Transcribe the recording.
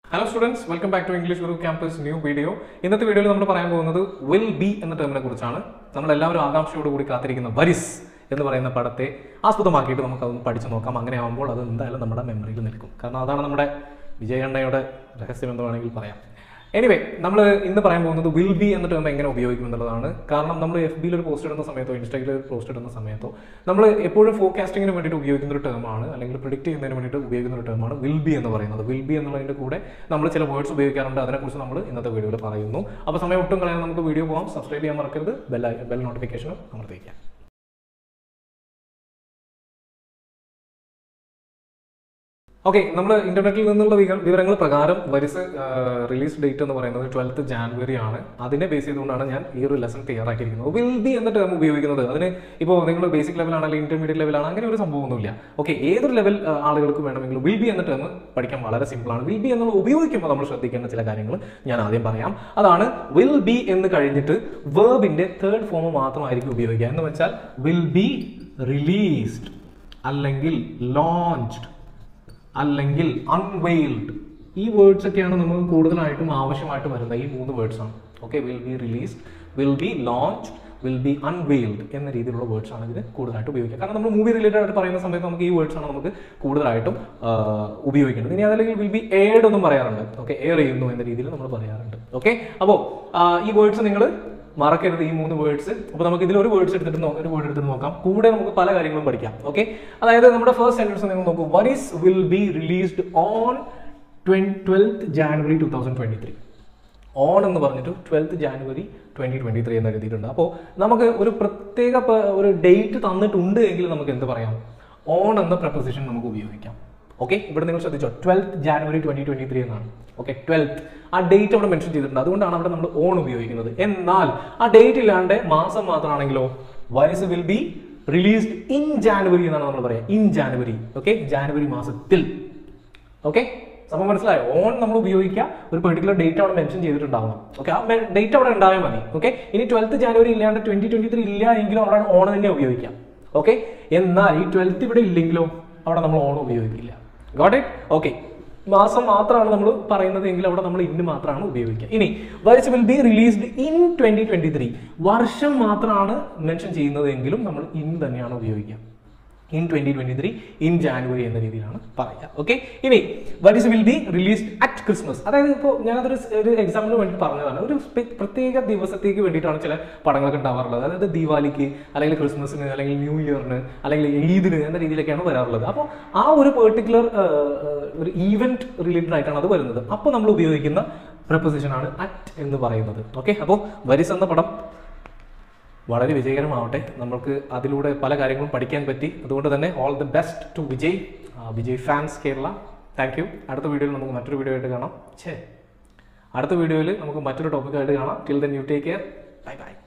hello students welcome back to English Guru campus new video ഇന്നത്തെ വീഡിയോയിൽ നമ്മൾ പറയാൻ പോകുന്നത് വിൽ ബി എന്ന ടേമിനെ കുറിച്ചാണ് നമ്മൾ എല്ലാവരും ആകാംക്ഷയോട് കൂടി കാത്തിരിക്കുന്ന വരിസ് എന്ന് പറയുന്ന പടത്തെ ആസ്പദമാക്കിയിട്ട് നമുക്ക് അതൊന്ന് പഠിച്ചു നോക്കാം അങ്ങനെ ആകുമ്പോൾ അത് എന്തായാലും നമ്മുടെ മെമ്മറിയിൽ നിൽക്കും കാരണം അതാണ് നമ്മുടെ വിജയണ്ണയുടെ രഹസ്യം എന്ന് വേണമെങ്കിൽ പറയാം എനിവേ നമ്മൾ ഇന്ന് പറയാൻ പോകുന്നത് വിൽ ബി എന്ന ടേം എങ്ങനെ ഉപയോഗിക്കും എന്നുള്ളതാണ് കാരണം നമ്മൾ എഫ് ബിയിൽ ഒരു പോസ്റ്റ് ഇടുന്ന സമയത്തോ ഇൻസ്റ്റയിൽ ഒരു പോസ്റ്റ് ഇടുന്ന സമയത്തോ നമ്മൾ എപ്പോഴും ഫോർകാസ്റ്റിങ്ങിന് വേണ്ടിയിട്ട് ഉപയോഗിക്കുന്ന ഒരു ടേമാണ് അല്ലെങ്കിൽ പ്രിഡിക്റ്റ് ചെയ്യുന്നതിന് വേണ്ടിയിട്ട് ഉപയോഗിക്കുന്ന ഒരു ടേമാണ് വിൽ ബി എന്ന് പറയുന്നത് വിൽ ബി എന്നുള്ളതിൻ്റെ കൂടെ നമ്മൾ ചില വേർഡ്സ് ഉപയോഗിക്കാറുണ്ട് അതിനെക്കുറിച്ച് നമ്മൾ ഇന്നത്തെ വീഡിയോയിൽ പറയുന്നു അപ്പോൾ സമയം ഒട്ടും കളയാൻ നമുക്ക് വീഡിയോ പോകാം സബ്സ്ക്രൈബ് ചെയ്യാൻ മറക്കരുത് ബെൽ ബെൽ നോട്ടിഫിക്കേഷൻ അമർത്തിക്കാം ഓക്കെ നമ്മൾ ഇന്റർനെറ്റിൽ നിന്നുള്ള വിക- വിവരങ്ങൾ പ്രകാരം വരിസ് റിലീസ് ഡേറ്റ് എന്ന് പറയുന്നത് ട്വൽത്ത് ജാനുവരി ആണ് അതിനെ ബേസ് ചെയ്തുകൊണ്ടാണ് ഞാൻ ഈ ഒരു ലെസൺ തയ്യാറാക്കിയിരിക്കുന്നത് വിൽ ബി എന്ന ടേം ഉപയോഗിക്കുന്നത് അതിന് ഇപ്പോൾ നിങ്ങൾ ബേസിക് ലെവലാണ് അല്ലെങ്കിൽ ഇന്റർമീഡിയറ്റ് ലെവലാണ് അങ്ങനെ ഒരു സംഭവമൊന്നുമില്ല ഓക്കെ ഏതൊരു ലെവൽ ആളുകൾക്ക് വേണമെങ്കിലും വിൽ ബി എന്ന ടേം പഠിക്കാൻ വളരെ സിമ്പിളാണ് വിൽ ബി എന്നുള്ള ഉപയോഗിക്കുമ്പോൾ നമ്മൾ ശ്രദ്ധിക്കേണ്ട ചില കാര്യങ്ങൾ ഞാൻ ആദ്യം പറയാം അതാണ് വിൽ ബി എന്ന് കഴിഞ്ഞിട്ട് വേർബിന്റെ തേർഡ് ഫോം മാത്രമായിരിക്കും ഉപയോഗിക്കുക എന്ന് വെച്ചാൽ വിൽ ബി റിലീസ്ഡ് അല്ലെങ്കിൽ ലോഞ്ച്ഡ് അല്ലെങ്കിൽ അൺവെയിൽഡ് ഈ വേർഡ്സ് ഒക്കെയാണ് നമുക്ക് കൂടുതലായിട്ടും ആവശ്യമായിട്ട് വരുന്നത് ഈ മൂന്ന് വേർഡ്സ് ആണ് okay will be released will be launched will be unveiled എന്ന രീതിയിലുള്ള വേർഡ്സ് ആണ് ഇതിന് കൂടുതലായിട്ട് ഉപയോഗിക്കുക കാരണം നമ്മൾ മൂവി റിലേറ്റഡ് ആയിട്ട് പറയുന്ന സമയത്ത് നമുക്ക് ഈ വേർഡ്സ് ആണ് നമുക്ക് കൂടുതലായിട്ടും ആ, ഉപയോഗിക്കേണ്ടത് ഇനി അതല്ലെങ്കിൽ വിൽ ബി എയർഡ് എന്നും പറയാറുണ്ട് ഓക്കെ എയർ ചെയ്യുന്നു എന്ന രീതിയിൽ നമ്മൾ പറയാറുണ്ട് ഓക്കെ അപ്പോൾ ഈ വേർഡ്സ് നിങ്ങൾ മറക്കരുത് ഈ മൂന്ന് വേർഡ്സ് അപ്പോൾ നമുക്ക് ഇതിൽ ഒരു വേർഡ്സ് എടുത്തിട്ട് നോ- ഒരു വേർഡ് എടുത്തിട്ട് നോക്കാം കൂടെ നമുക്ക് പല കാര്യങ്ങളും പഠിക്കാം ഓക്കെ അതായത് നമ്മുടെ ഫസ്റ്റ് സെന്റൻസ് നിങ്ങൾ നോക്കൂ what is will be released on twelfth January two thousand twenty three on എന്ന് പറഞ്ഞിട്ട് twelfth January twenty twenty three എന്ന് എഴുതിയിട്ടുണ്ട് അപ്പോൾ നമുക്ക് ഒരു പ്രത്യേക പ- ഒരു ഡേറ്റ് തന്നിട്ടുണ്ട് എങ്കിൽ നമുക്ക് എന്ത് പറയാം ഓൺ എന്ന പ്രപ്പോസിഷൻ നമുക്ക് ഉപയോഗിക്കാം ഓക്കെ ഇവിടെ നിങ്ങൾ ശ്രദ്ധിച്ചോ twelfth January twenty twenty three എന്നാണ് ഓക്കെ ട്വൽത്ത് ആ ഡേറ്റ് അവിടെ മെൻഷൻ ചെയ്തിട്ടുണ്ട് അതുകൊണ്ടാണ് അവിടെ നമ്മൾ ഓൺ ഉപയോഗിക്കുന്നത് എന്നാൽ ആ ഡേറ്റ് ഇല്ലാണ്ട് മാസം മാത്രമാണെങ്കിലോ വൈസ് will be released in January എന്നാണ് നമ്മൾ പറയാം ഇൻ ജാനുവരി ഓക്കെ ജാനുവരി മാസത്തിൽ ഓക്കെ സംഭവം മനസ്സിലായോ ഓൺ നമ്മൾ ഉപയോഗിക്കുക ഒരു പെർട്ടിക്കുലർ ഡേറ്റ് അവിടെ മെൻഷൻ ചെയ്തിട്ടുണ്ടാവണം ഓക്കെ ആ ഡേറ്റ് അവിടെ ഉണ്ടായാൽ മതി ഓക്കെ ഇനി ട്വൽത്ത് ജാനുവരി ഇല്ലാണ്ട് ട്വന്റി ട്വന്റി ത്രീ ഇല്ല എങ്കിലും അവിടെ ഓൺ തന്നെ ഉപയോഗിക്കാം ഓക്കെ എന്നാൽ ഈ ട്വൽത്ത് ഇവിടെ ഇല്ലെങ്കിലോ അവിടെ നമ്മൾ ഓൺ ഉപയോഗിക്കില്ല ഗോട്ട് ഇറ്റ് ഓക്കെ മാസം മാത്രമാണ് നമ്മൾ പറയുന്നത് എങ്കിൽ അവിടെ നമ്മൾ ഇന്ന് മാത്രമാണ് ഉപയോഗിക്കുക ഇനി വരിച്ച് will be released in twenty twenty three വർഷം മാത്രമാണ് മെൻഷൻ ചെയ്യുന്നത് എങ്കിലും നമ്മൾ ഇൻ തന്നെയാണ് ഉപയോഗിക്കുക in twenty twenty three in January എന്ന രീതിയിലാണ് പറയുക ഓക്കെ ഇനി വരിസ് will be released at Christmas അതായത് ഇപ്പോൾ ഞാനതൊരു സ് ഒരു എക്സാമ്പിളിന് വേണ്ടി പറഞ്ഞതാണ് ഒരു സ്പെ- പ്രത്യേക ദിവസത്തേക്ക് വേണ്ടിയിട്ടാണ് ചില പടങ്ങളൊക്കെ ഉണ്ടാവാറുള്ളത് അതായത് ദീപാവലിക്ക് അല്ലെങ്കിൽ ക്രിസ്മസിന് അല്ലെങ്കിൽ ന്യൂ ഇയറിന് അല്ലെങ്കിൽ ഈദിന് എന്ന രീതിയിലൊക്കെയാണ് വരാറുള്ളത് അപ്പോൾ ആ ഒരു പെർട്ടിക്കുലർ ഒരു ഈവന്റ് റിലേറ്റഡ് ആയിട്ടാണ് അത് വരുന്നത് അപ്പോൾ നമ്മൾ ഉപയോഗിക്കുന്ന പ്രപ്പോസിഷൻ ആണ് അറ്റ് എന്ന് പറയുന്നത് ഓക്കെ അപ്പോൾ വരിസ് എന്ന പടം വളരെ വിജയകരമാവട്ടെ നമ്മൾക്ക് അതിലൂടെ പല കാര്യങ്ങളും പഠിക്കാൻ പറ്റി അതുകൊണ്ട് തന്നെ all the best to Vijay ആ, Vijay fans Kerala thank you അടുത്ത വീഡിയോയിൽ നമുക്ക് മറ്റൊരു വീഡിയോ ആയിട്ട് കാണാം ഛേ അടുത്ത വീഡിയോയിൽ നമുക്ക് മറ്റൊരു ടോപ്പിക്കായിട്ട് കാണാം till then you take care bye by